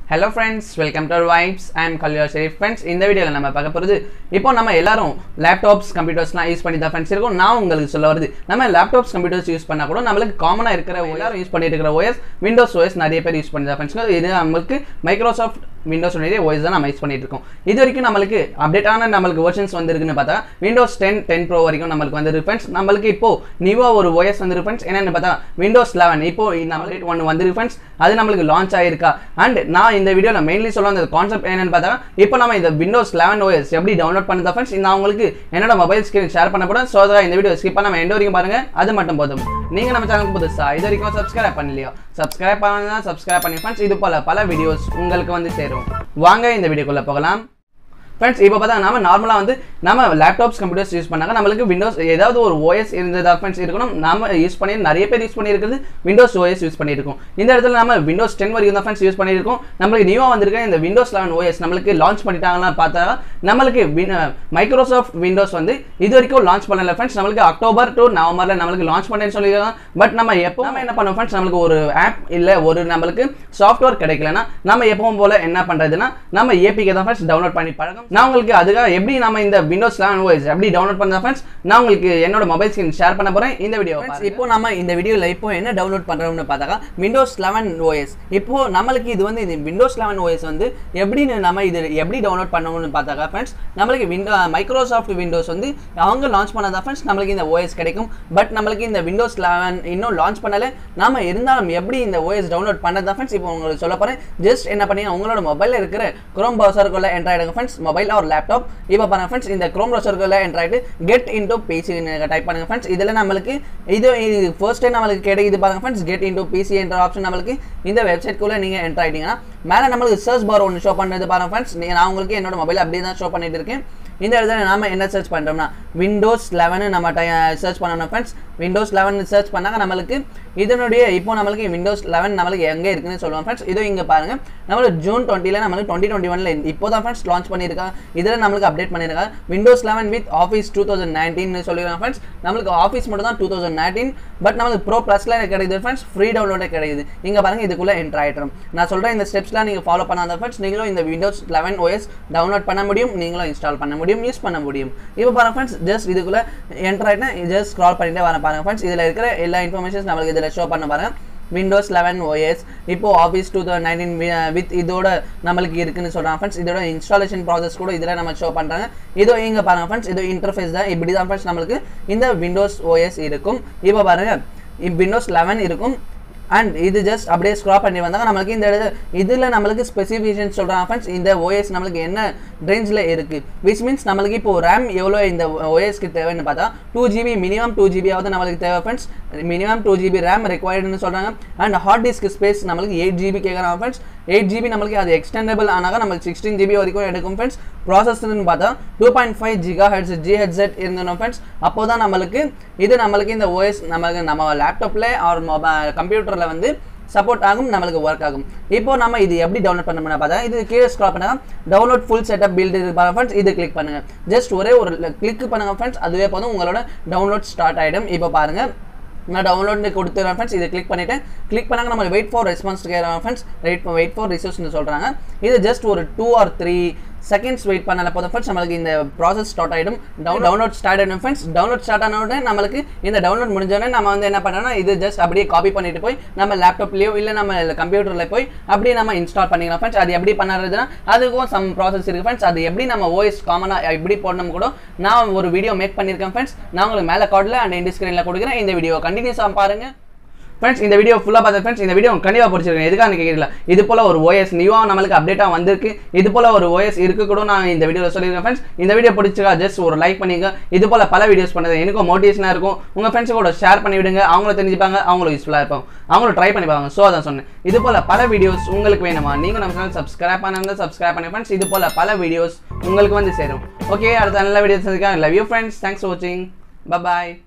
hello friends welcome to vibes I am Kalya Sherif friends இந்த வீடியோவில் நம்ம பார்க்க போகிறது இப்போ நம்ம எல்லாரும் லேப்டாப்ஸ் கம்ப்யூட்டர்ஸ்லாம் யூஸ் பண்ணி தான் ஃப்ரெண்ட்ஸ் இருக்கும் நான் உங்களுக்கு சொல்ல வருது நம்ம லேப்டாப்ஸ் கம்ப்யூட்டர்ஸ் யூஸ் பண்ணால் கூட நம்மளுக்கு காமனாக இருக்கிற எல்லாரும் யூஸ் பண்ணிட்டு இருக்கிற OS விண்டோஸ் OS நிறைய பேர் யூஸ் பண்ணி தான் ஃப்ரெண்ட்ஸ் இது நம்மளுக்கு மைக்ரோசாஃப்ட் விண்டோஸ் உடைய OS தான் நம்ம யூஸ் பண்ணிட்டு இருக்கோம் இது வரைக்கும் நம்மளுக்கு அப்டேட்டான நம்மளுக்கு வெர்ஷன்ஸ் வந்திருக்குன்னு பார்த்தா விண்டோஸ் டென் டென் ப்ரோ வரைக்கும் நம்மளுக்கு வந்துருக்கு ஃப்ரெண்ட்ஸ் நம்மளுக்கு இப்போ நியூவாக ஒரு OS வந்துருக்கு ஃப்ரெண்ட்ஸ் என்னென்னு பார்த்தா விண்டோஸ் லெவன் இப்போ நம்மளுக்கு ஒன்று வந்துருக்கு ஃப்ரெண்ட்ஸ் அது நம்மளுக்கு லான்ச் ஆயிருக்கா அண்ட் நான் இந்த வீடியோவில் மெயின்லி சொல்ல அந்த கான்செப்ட் என்னன்னு பார்த்தா இப்போ நம்ம இந்த விண்டோஸ் லெவன் OS எப்படி டவுன்லோட் பண்ணுறதா ஃப்ரெண்ட்ஸ் நான் உங்களுக்கு என்னோட மொபைல் ஸ்கிரீன் ஷேர் பண்ண போகிறேன் ஸோ அதான் இந்த வீடியோ ஸ்கிப் பண்ணாம எண்ட் வரைக்கும் பாருங்க அது மட்டும் போதும் நீங்க நம்ம சேனலுக்கு புதுசா இது வரைக்கும் சப்ஸ்கிரைப் பண்ணலையோ சப்ஸ்கிரைப் பண்ணா சப்ஸ்கிரைப் பண்ணி ஃப்ரெண்ட்ஸ் இது போல பல வீடியோஸ் உங்களுக்கு வந்து சேரும் வாங்க இந்த வீடியோக்குள்ள போகலாம் ஃப்ரெண்ட்ஸ் இப்போ பார்த்தா நம்ம நார்மலாக வந்து நம்ம லேப்டாப்ஸ் கம்ப்யூட்டர்ஸ் யூஸ் பண்ணாங்க நம்மளுக்கு விண்டோஸ் ஏதாவது ஒரு ஓஎஸ் இருந்ததா ஃப்ரெண்ட்ஸ் இருக்கணும் நம்ம யூஸ் பண்ணி நிறைய பேர் யூஸ் பண்ணியிருக்கிறது விண்டோஸ் ஓஎஸ் யூஸ் பண்ணியிருக்கோம் இந்த இடத்துல நம்ம விண்டோஸ் டென் வரைக்கும் தான் ஃப்ரெண்ட்ஸ் யூஸ் பண்ணியிருக்கோம் நம்மளுக்கு நியூவாக வந்திருக்க இந்த விண்டோஸ் லெவன் ஓஎஸ் நம்மளுக்கு லான்ச் பண்ணிட்டாங்களா பார்த்தா நம்மளுக்கு மைக்ரோசாஃப்ட் விண்டோஸ் வந்து இது வரைக்கும் லான்ச் பண்ணல ஃப்ரெண்ட்ஸ் நம்மளுக்கு அக்டோபர் டு நவம்பரில் நம்மளுக்கு லான்ச் பண்ணேன்னு சொல்லியிருக்காங்க பட் நம்ம எப்போ நம்ம என்ன பண்ணோம் ஃப்ரெண்ட்ஸ் நம்மளுக்கு ஒரு ஆப் இல்லை ஒரு நம்மளுக்கு சாஃப்ட்வேர் கிடைக்கலனா நம்ம எப்பவும் போல என்ன பண்ணுறதுன்னா நம்ம ஏபிகே தான் ஃப்ரெண்ட்ஸ் டவுன்லோட் பண்ணி பழகும் நான் உங்களுக்கு அதுக்காக எப்படி நம்ம இந்த விண்டோஸ் லெவன் ஓஎஸ் எப்படி டவுன்லோட் பண்ண ஃப்ரெண்ட்ஸ் நான் உங்களுக்கு என்னோட மொபைல் ஸ்கிரீன் ஷேர் பண்ண போகிறேன் இந்த வீடியோ இப்போ நம்ம இந்த வீடியோவில் இப்போ என்ன டவுன்லோட் பண்ணுறோம்னு பார்த்தாக்கா விண்டோஸ் லெவன் ஓஎஸ் இப்போ நம்மளுக்கு இது வந்து இந்த விண்டோஸ் லெவன் ஓஎஸ் வந்து எப்படின்னு நம்ம இது எப்படி டவுன்லோட் பண்ணணும்னு பார்த்தாக்கா ஃப்ரெண்ட்ஸ் நம்மளுக்கு விண்டோ மைக்ரோசாஃப்ட் விண்டோஸ் வந்து அவங்க லான்ச் பண்ணதா ஃப்ரெண்ட்ஸ் நம்மளுக்கு இந்த ஓஎஸ் கிடைக்கும் பட் நம்மளுக்கு இந்த விண்டோஸ் லெவன் இன்னும் லான்ச் பண்ணல நாம இருந்தாலும் எப்படி இந்த ஓஎஸ் டவுன்லோட் பண்ணதா ஃப்ரெண்ட்ஸ் இப்போ உங்களுக்கு சொல்ல போகிறேன் ஜஸ்ட் என்ன பண்ணி உங்களோட மொபைலில் இருக்கிற குரோம் ப்ரௌசருக்குள்ள என்ட்ரு ஆகிடுங்க ஃப்ரெண்ட்ஸ் மொபைல் ஒரு லேப்டாப் இப்போ பாருங்க ஃப்ரெண்ட்ஸ் இந்த குரோம் ப்ரௌசருக்குள்ள என்ட்ரு ஆகிட்டு கெட் இன்டூ பிசி டைப் பண்ணுங்க ஃப்ரெண்ட்ஸ் இதில் நம்மளுக்கு இது இது ஃபர்ஸ்ட் டைம் நம்மளுக்கு கிடைக்குது பாருங்க ஃப்ரெண்ட்ஸ் கெட் இன்டூ பிசி என்ற ஆப்ஷன் நம்மளுக்கு இந்த வெப்சைட்குள்ளே நீங்கள் என்ட்ரு ஆகிட்டீங்கன்னா மேலே நம்மளுக்கு சர்ச் பார் ஒன்று ஷோ பண்ணுறது பாருங்க ஃப்ரெண்ட்ஸ் நான் உங்களுக்கு என்னோட மொபைல் அப்படியே தான் ஷோ பண்ணிட்டு இருக்கேன் இந்த இடத்துல நாம என்ன சர்ச் பண்ணுறோம்னா விண்டோஸ் லெவனு நம்ம சர்ச் பண்ணணும் ஃப்ரெண்ட்ஸ் விண்டோஸ் லெவன் சர்ச் பண்ணாங்க நம்மளுக்கு இதனுடைய இப்போ நம்மளுக்கு விண்டோஸ் லெவன் நம்மளுக்கு எங்கே இருக்குன்னு சொல்லுவோம் ஃப்ரெண்ட்ஸ் இதோ இங்கே பாருங்க நம்மளுக்கு ஜூன் டுவெண்ட்டியில் நம்மளுக்கு டுவெண்ட்டி டுவெண்ட்டி ஒன்ல இப்போ தான் ஃப்ரெண்ட்ஸ் லான்ச் பண்ணியிருக்காங்க இதில் நம்மளுக்கு அப்டேட் பண்ணியிருக்காங்க Windows eleven with Office two thousand nineteen சொல்லிடுறாங்க ஃப்ரெண்ட்ஸ் நம்மளுக்கு ஆஃபீஸ் மட்டும் தான் டூ தௌசண்ட் நைன்டீன் பட் நம்மளுக்கு ப்ரோ ப்ளஸில் கிடைக்குது ஃப்ரெண்ட்ஸ் ஃப்ரீ டவுன்லோடே கிடைக்குது இங்கே பாருங்க இதுக்குள்ளே என்ட்ரு ஆகிட்டோம் நான் சொல்கிறேன் இந்த ஸ்டெப்ஸ்லாம் நீங்கள் ஃபாலோ பண்ணாத ஃப்ரெண்ட்ஸ் நீங்களும் இந்த விண்டோஸ் லெவன் ஓஎஸ் டவுன்லோட் பண்ண முடியும் நீங்களும் இன்ஸ்டால் பண்ண முடியும் யூஸ் பண்ண முடியும் இப்போ பாருங்க ஃப்ரெண்ட்ஸ் ஜஸ்ட் இதுக்குள்ளே என்ட்ரு ஆகிட்டேன் ஜஸ்ட் ஸ்க்ரால் பண்ணிட்டே வர பாருங்க ஃப்ரெண்ட்ஸ் இதில் இருக்கிற எல்லா இன்ஃபர்மேஷன்ஸ் நம்மளுக்கு இதில் ஷோ பண்ண பாருங்க விண்டோஸ் லெவன் ஓஎஸ் இப்போ Office two thousand nineteen with இதோட நம்மளுக்கு இருக்குன்னு சொல்கிறாங்க ஃப்ரெண்ட்ஸ் இதோட இன்ஸ்டாலேஷன் ப்ராசஸ் கூட இதில் நம்ம ஷோ பண்ணுறாங்க இதோ இங்கே பாருங்க ஃப்ரெண்ட்ஸ் இதோ இன்டர்ஃபேஸ் தான் இப்படி தான் ஃப்ரெண்ட்ஸ் நம்மளுக்கு இந்த விண்டோஸ் ஓஎஸ் இருக்கும் இப்போ பாருங்க விண்டோஸ் லெவன் இருக்கும் அண்ட் இது ஜஸ்ட் அப்படியே ஸ்க்ராப் பண்ணி வந்தாங்க நம்மளுக்கு இந்த இதில் நம்மளுக்கு ஸ்பெசிஃபிகேஷன் சொல்கிறாங்க ஃப்ரெண்ட்ஸ் இந்த ஓஎஸ் நம்மளுக்கு என்ன ரேஞ்சில் இருக்குது விச் மீன்ஸ் நம்மளுக்கு இப்போ ரேம் எவ்வளோ இந்த ஓஎஸ்க்கு தேவைன்னு பார்த்தா டூ ஜிபி மினிமம் டூ ஜிபியாவது நம்மளுக்கு தேவை friends minimum two GB RAM ரெக்வயர்டுன்னு சொல்கிறாங்க அண்ட் ஹார்ட் டிஸ்க் ஸ்பேஸ் நம்மளுக்கு எயிட் ஜிபி கேட்குறாங்க ஃப்ரெண்ட்ஸ் எயிட் ஜிபி நம்மளுக்கு அது எக்ஸ்டெண்டபிள் ஆனாக நம்மளுக்கு சிக்ஸ்டீன் ஜிபி வரைக்கும் எடுக்கும் ஃப்ரெண்ட்ஸ் ப்ராசஸ்ன்னு பார்த்தா two point five giga hertz G ஹெட்செட் இருந்தோம் ஃப்ரெண்ட்ஸ் அப்போ தான் நம்மளுக்கு இது நம்மளுக்கு இந்த ஓஎஸ் நம்மளுக்கு நம்ம லேப்டாப்பில் ஆர் மொபைல் கம்ப்யூட்டரில் வந்து சப்போர்ட் ஆகும் நம்மளுக்கு ஒர்க் ஆகும் இப்போ நம்ம இது எப்படி டவுன்லோட் பண்ணணும்னா பார்த்தா இது கீழே ஸ்க்ரால் பண்ணுங்க டவுன்லோட் ஃபுல் செட்டப் பில்டு பாருங்க ஃப்ரெண்ட்ஸ் இது கிளிக் பண்ணுங்க ஜஸ்ட் ஒரே ஒரு கிளிக் பண்ணுங்க ஃப்ரெண்ட்ஸ் அதுவே போதும் உங்களோட டவுன்லோட் ஸ்டார்ட் ஆகிடும் இப்போ பாருங்க நான் டவுன்லோட் கொடுத்துறேன் ஃப்ரெண்ட்ஸ் இதை கிளிக் பண்ணிவிட்டு கிளிக் பண்ணாங்க நம்ம வெயிட் ஃபார் ரெஸ்பான்ஸ் கேட்குறோம் ஃப்ரெண்ட்ஸ் வெயிட் வெயிட் ஃபார் ரிசோர்ஸ்னு சொல்கிறாங்க இது ஜஸ்ட் ஒரு two or three seconds wait பண்ணல போதும் ஃப்ரெண்ட்ஸ் நம்மளுக்கு இந்த ப்ராசஸ் ஸ்டார்ட் ஆகிடும் டவுன் டவுன்லோட் ஸ்டார்ட் ஆகிடும் ஃப்ரெண்ட்ஸ் டவுன்லோட் ஸ்டார்ட் ஆன உடனே நம்மளுக்கு இந்த டவுன்லோட் முடிஞ்சோடனே நம்ம வந்து என்ன பண்ணோம்னா இது ஜஸ்ட் அப்படியே காப்பி பண்ணிட்டு போய் நம்ம லேப்டாப்லேயோ இல்லை நம்ம கம்ப்யூட்டரில் போய் அப்படியே நம்ம இன்ஸ்டால் பண்ணிக்கலாம் ஃப்ரெண்ட்ஸ் அது எப்படி பண்ணுறதுனா அதுக்கும் சம் ப்ராசஸ் இருக்குது ஃப்ரெண்ட்ஸ் அது எப்படி நம்ம ஓஎஸ் காமனாக எப்படி போடணும் கூட நான் ஒரு வீடியோ மேக் பண்ணியிருக்கேன் ஃப்ரெண்ட்ஸ் நான் உங்களுக்கு மேலே கார்டில் அண்ட் இண்டி ஸ்க்ரீனில் கொடுக்குறேன் இந்த வீடியோ கண்டினியூஸாக பாருங்கள் ஃப்ரெண்ட்ஸ் இந்த வீடியோ ஃபுல்லாக பார்த்து ஃப்ரெண்ட்ஸ் இந்த வீடியோ கண்டிப்பாக பிடிச்சிருக்கேன் எதுக்காக கேட்கல இது போல் ஒரு ஓஎஸ் நியூவாக நம்மளுக்கு அப்டேட்டாக வந்திருக்கு இது போல் ஒரு ஓஎஸ் இருக்கு கூட நான் இந்த வீடியோவில் சொல்லியிருக்கேன் ஃப்ரெண்ட்ஸ் இந்த வீடியோ பிடிச்சிருக்கா ஜஸ்ட் ஒரு லைக் பண்ணிங்க இது போல் பல வீடியோஸ் பண்ணது எனக்கும் மோட்டிவேஷனாக இருக்கும் உங்கள் ஃப்ரெண்ட்ஸ் கூட ஷேர் பண்ணி விடுங்க அவங்களும் தெரிஞ்சுப்பாங்க அவங்களும் யூஸ்ஃபுல்லாக இருப்பாங்க அவங்களும் ட்ரை பண்ணி பாருங்க ஸோ அதான் சொன்னேன் இது போல் பல வீடியோஸ் உங்களுக்கு வேணுமா நீங்கள் நம்ம சேனல் சப்ஸ்கிரைப் பண்ணாமல் சப்ஸ்கிரைப் பண்ணி ஃப்ரெண்ட்ஸ் இது போல் பல வீடியோஸ் உங்களுக்கு வந்து சேரும் ஓகே அடுத்த நல்ல வீடியோஸ் சந்திக்கலாம் love you friends thanks for வாட்சிங் பாய்